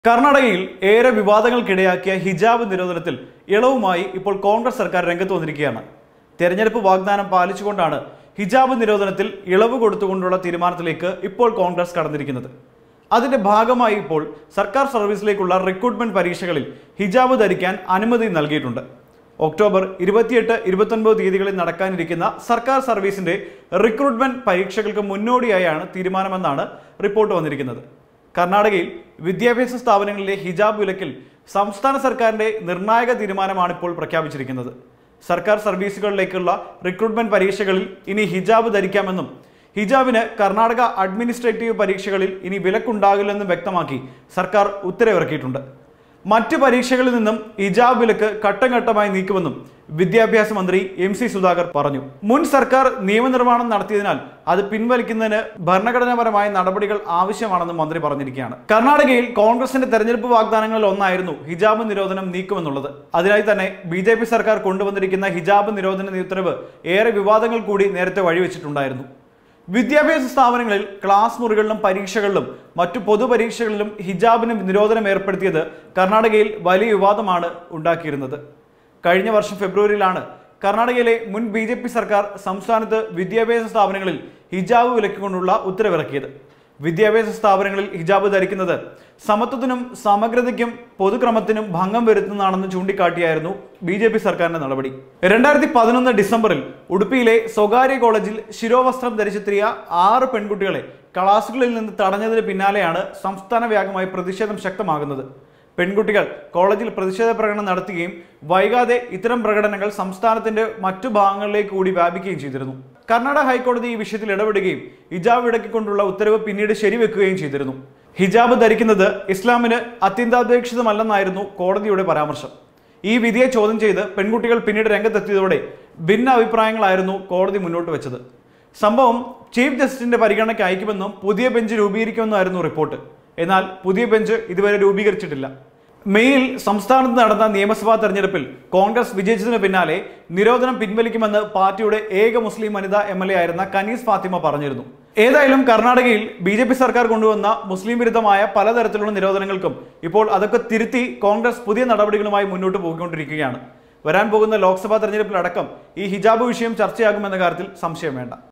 കർണാടകയിൽ ഏറെ വിവാദങ്ങൾക്കിടയാക്കിയ ഹിജാബ് നിരോധനത്തിൽ ഇളവുമായി ഇപ്പോൾ കോൺഗ്രസ് സർക്കാർ രംഗത്ത് വന്നിരിക്കുകയാണ് തെരഞ്ഞെടുപ്പ് വാഗ്ദാനം പാലിച്ചുകൊണ്ടാണ് ഹിജാബ് നിരോധനത്തിൽ ഇളവ് കൊടുത്തുകൊണ്ടുള്ള തീരുമാനത്തിലേക്ക് ഇപ്പോൾ കോൺഗ്രസ് കടന്നിരിക്കുന്നത് അതിന്റെ ഭാഗമായി ഇപ്പോൾ സർക്കാർ സർവീസിലേക്കുള്ള റിക്രൂട്ട്മെന്റ് പരീക്ഷകളിൽ ഹിജാബ് ധരിക്കാൻ അനുമതി നൽകിയിട്ടുണ്ട് ഒക്ടോബർ ഇരുപത്തിയെട്ട് ഇരുപത്തൊൻപത് തീയതികളിൽ നടക്കാനിരിക്കുന്ന സർക്കാർ സർവീസിന്റെ റിക്രൂട്ട്മെന്റ് പരീക്ഷകൾക്ക് മുന്നോടിയായാണ് തീരുമാനമെന്നാണ് റിപ്പോർട്ട് വന്നിരിക്കുന്നത് കർണാടകയിൽ വിദ്യാഭ്യാസ സ്ഥാപനങ്ങളിലെ ഹിജാബ് വിലക്കിൽ സംസ്ഥാന സർക്കാരിന്റെ നിർണായക തീരുമാനമാണ് ഇപ്പോൾ പ്രഖ്യാപിച്ചിരിക്കുന്നത് സർക്കാർ സർവീസുകളിലേക്കുള്ള റിക്രൂട്ട്മെന്റ് പരീക്ഷകളിൽ ഇനി ഹിജാബ് ധരിക്കാമെന്നും ഹിജാബിന് കർണാടക അഡ്മിനിസ്ട്രേറ്റീവ് പരീക്ഷകളിൽ ഇനി വിലക്കുണ്ടാകില്ലെന്നും വ്യക്തമാക്കി സർക്കാർ ഉത്തരവിറക്കിയിട്ടുണ്ട് മറ്റ് പരീക്ഷകളിൽ നിന്നും ഹിജാബ് വിലക്ക് ഘട്ടം ഘട്ടമായി നീക്കുമെന്നും വിദ്യാഭ്യാസ മന്ത്രി എം സി സുധാകർ പറഞ്ഞു മുൻ സർക്കാർ നിയമനിർമ്മാണം നടത്തിയതിനാൽ അത് പിൻവലിക്കുന്നതിന് ഭരണഘടനാപരമായ നടപടികൾ ആവശ്യമാണെന്നും മന്ത്രി പറഞ്ഞിരിക്കുകയാണ് കർണാടകയിൽ കോൺഗ്രസിന്റെ തെരഞ്ഞെടുപ്പ് വാഗ്ദാനങ്ങളിൽ ഒന്നായിരുന്നു ഹിജാബ് നിരോധനം നീക്കുമെന്നുള്ളത് അതിനായി തന്നെ ബി ജെ പി സർക്കാർ കൊണ്ടുവന്നിരിക്കുന്ന ഹിജാബ് നിരോധന ഉത്തരവ് ഏറെ വിവാദങ്ങൾ കൂടി നേരത്തെ വഴിവെച്ചിട്ടുണ്ടായിരുന്നു വിദ്യാഭ്യാസ സ്ഥാപനങ്ങളിൽ ക്ലാസ് മുറികളിലും പരീക്ഷകളിലും മറ്റു പൊതുപരീക്ഷകളിലും ഹിജാബിന് നിരോധനം ഏർപ്പെടുത്തിയത് കർണാടകയിൽ വലിയ വിവാദമാണ് ഉണ്ടാക്കിയിരുന്നത് കഴിഞ്ഞ വർഷം ഫെബ്രുവരിയിലാണ് കർണാടകയിലെ മുൻ ബി ജെ പി സർക്കാർ സംസ്ഥാനത്ത് വിദ്യാഭ്യാസ സ്ഥാപനങ്ങളിൽ ഹിജാബ് വിലക്കിക്കൊണ്ടുള്ള ഉത്തരവിറക്കിയത് വിദ്യാഭ്യാസ സ്ഥാപനങ്ങളിൽ ഹിജാബ് ധരിക്കുന്നത് സമത്വത്തിനും സമഗ്രതയ്ക്കും പൊതുക്രമത്തിനും ഭംഗം വരുത്തുന്നതാണെന്ന് ചൂണ്ടിക്കാട്ടിയായിരുന്നു ബി ജെ പി സർക്കാരിന്റെ നടപടി രണ്ടായിരത്തി പതിനൊന്ന് ഡിസംബറിൽ ഉടുപ്പിയിലെ സ്വകാര്യ കോളേജിൽ ശിരോവസ്ത്രം ധരിച്ചെത്തിയ ആറ് പെൺകുട്ടികളെ ക്ലാസുകളിൽ നിന്ന് തടഞ്ഞതിന് പിന്നാലെയാണ് സംസ്ഥാന വ്യാപകമായി പ്രതിഷേധം ശക്തമാകുന്നത് പെൺകുട്ടികൾ കോളേജിൽ പ്രതിഷേധ പ്രകടനം നടത്തുകയും വൈകാതെ ഇത്തരം പ്രകടനങ്ങൾ സംസ്ഥാനത്തിന്റെ മറ്റു ഭാഗങ്ങളിലേക്ക് കൂടി വ്യാപിക്കുകയും ചെയ്തിരുന്നു കർണാടക ഹൈക്കോടതി ഈ വിഷയത്തിൽ ഇടപെടുകയും ഹിജാബ് ഇടക്കിക്കൊണ്ടുള്ള ഉത്തരവ് പിന്നീട് ശരിവെക്കുകയും ചെയ്തിരുന്നു ഹിജാബ് ധരിക്കുന്നത് ഇസ്ലാമിന് അത്യന്താപേക്ഷിതമല്ലെന്നായിരുന്നു കോടതിയുടെ പരാമർശം ഈ വിധിയെ ചോദ്യം ചെയ്ത് പെൺകുട്ടികൾ പിന്നീട് രംഗത്തെത്തിയതോടെ ഭിന്ന അഭിപ്രായങ്ങളായിരുന്നു കോടതി മുന്നോട്ട് വെച്ചത് സംഭവം ചീഫ് ജസ്റ്റിസിന്റെ പരിഗണനയ്ക്ക് അയക്കുമെന്നും പുതിയ ബെഞ്ച് രൂപീകരിക്കുമെന്നായിരുന്നു റിപ്പോർട്ട് എന്നാൽ പുതിയ ബെഞ്ച് ഇതുവരെ രൂപീകരിച്ചിട്ടില്ല മെയ്യിൽ സംസ്ഥാനത്ത് നടന്ന നിയമസഭാ തെരഞ്ഞെടുപ്പിൽ കോൺഗ്രസ് വിജയിച്ചതിന് പിന്നാലെ നിരോധനം പിൻവലിക്കുമെന്ന് പാർട്ടിയുടെ ഏക മുസ്ലിം വനിതാ എം എൽ എ ആയിരുന്ന കനീസ് ഫാത്തിമ പറഞ്ഞിരുന്നു ഏതായാലും കർണാടകയിൽ ബി ജെ പി സർക്കാർ കൊണ്ടുവന്ന മുസ്ലിം വിരുദ്ധമായ പലതരത്തിലുള്ള നിരോധനങ്ങൾക്കും ഇപ്പോൾ അതൊക്കെ തിരുത്തി കോൺഗ്രസ് പുതിയ നടപടികളുമായി മുന്നോട്ട് പോയിക്കൊണ്ടിരിക്കുകയാണ് വരാൻ പോകുന്ന ലോക്സഭാ തെരഞ്ഞെടുപ്പിലടക്കം ഈ ഹിജാബ് വിഷയം ചർച്ചയാകുമെന്ന കാര്യത്തിൽ സംശയം വേണ്ട